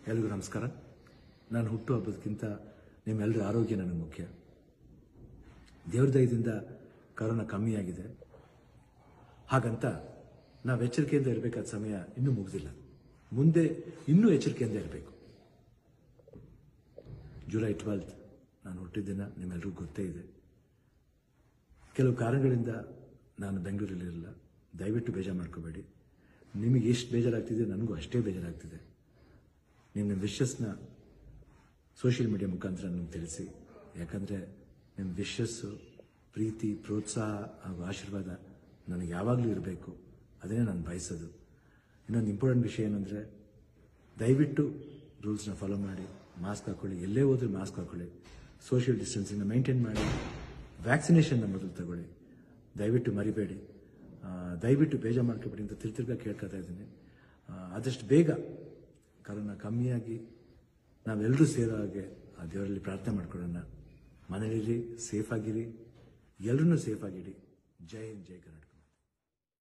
ಎಲ್ರಿಗೂ ನಮಸ್ಕಾರ ನಾನು ಹುಟ್ಟು ಹಬ್ಬದಕ್ಕಿಂತ ನಿಮ್ಮೆಲ್ಲರ ಆರೋಗ್ಯ ನನಗೆ ಮುಖ್ಯ ದೇವ್ರ ದಯದಿಂದ ಕರೋನಾ ಕಮ್ಮಿಯಾಗಿದೆ ಹಾಗಂತ ನಾವು ಎಚ್ಚರಿಕೆಯಿಂದ ಇರಬೇಕಾದ ಸಮಯ ಇನ್ನೂ ಮುಗಿದಿಲ್ಲ ಮುಂದೆ ಇನ್ನೂ ಎಚ್ಚರಿಕೆಯಿಂದ ಇರಬೇಕು ಜುಲೈ ಟ್ವೆಲ್ತ್ ನಾನು ಹುಟ್ಟಿದ್ದಿನ ನಿಮ್ಮೆಲ್ಲರಿಗೂ ಗೊತ್ತೇ ಇದೆ ಕೆಲವು ಕಾರಣಗಳಿಂದ ನಾನು ಬೆಂಗಳೂರಲ್ಲಿರಲಿಲ್ಲ ದಯವಿಟ್ಟು ಬೇಜಾರು ಮಾಡ್ಕೋಬೇಡಿ ನಿಮಗೆ ಎಷ್ಟು ಬೇಜಾರಾಗ್ತಿದೆ ನನಗೂ ಅಷ್ಟೇ ಬೇಜಾರಾಗ್ತಿದೆ ನಿಮ್ಮ ವಿಶಸ್ನ ಸೋಷಿಯಲ್ ಮೀಡಿಯಾ ಮುಖಾಂತರ ನನಗೆ ತಿಳಿಸಿ ಯಾಕಂದರೆ ನಿಮ್ಮ ವಿಶಸ್ಸು ಪ್ರೀತಿ ಪ್ರೋತ್ಸಾಹ ಹಾಗೂ ಆಶೀರ್ವಾದ ನನಗೆ ಯಾವಾಗಲೂ ಇರಬೇಕು ಅದನ್ನೇ ನಾನು ಬಯಸೋದು ಇನ್ನೊಂದು ಇಂಪಾರ್ಟೆಂಟ್ ವಿಷಯ ಏನಂದರೆ ದಯವಿಟ್ಟು ರೂಲ್ಸ್ನ ಫಾಲೋ ಮಾಡಿ ಮಾಸ್ಕ್ ಹಾಕೊಳ್ಳಿ ಎಲ್ಲೇ ಹೋದ್ರೂ ಮಾಸ್ಕ್ ಹಾಕೊಳ್ಳಿ ಸೋಷಿಯಲ್ ಡಿಸ್ಟೆನ್ಸಿಂಗ್ನ ಮೇಂಟೈನ್ ಮಾಡಿ ವ್ಯಾಕ್ಸಿನೇಷನ್ನ ಮೊದಲು ತಗೊಳ್ಳಿ ದಯವಿಟ್ಟು ಮರಿಬೇಡಿ ಆ, ದಯವಿಟ್ಟು ಬೇಜಾರು ಮಾಡ್ಕೊಬೇಡಿ ಅಂತ ತಿರ್ತಿರ್ಗ ಕೇಳ್ಕೊತಾ ಇದ್ದೀನಿ ಆ, ಆದಷ್ಟು ಬೇಗ ಕರೋನಾ ಕಮ್ಮಿಯಾಗಿ ನಾವೆಲ್ಲರೂ ಸೇರೋ ಹಾಗೆ ಆ ದೇವರಲ್ಲಿ ಪ್ರಾರ್ಥನೆ ಮಾಡ್ಕೊಳ್ಳೋಣ ಮನೇಲಿರಿ ಸೇಫ್ ಆಗಿರಿ ಎಲ್ಲರನ್ನೂ ಸೇಫ್ ಆಗಿಡಿ ಜೈ ಹಿಂದ್ ಜೈ ಕರ್ನಾಟಕ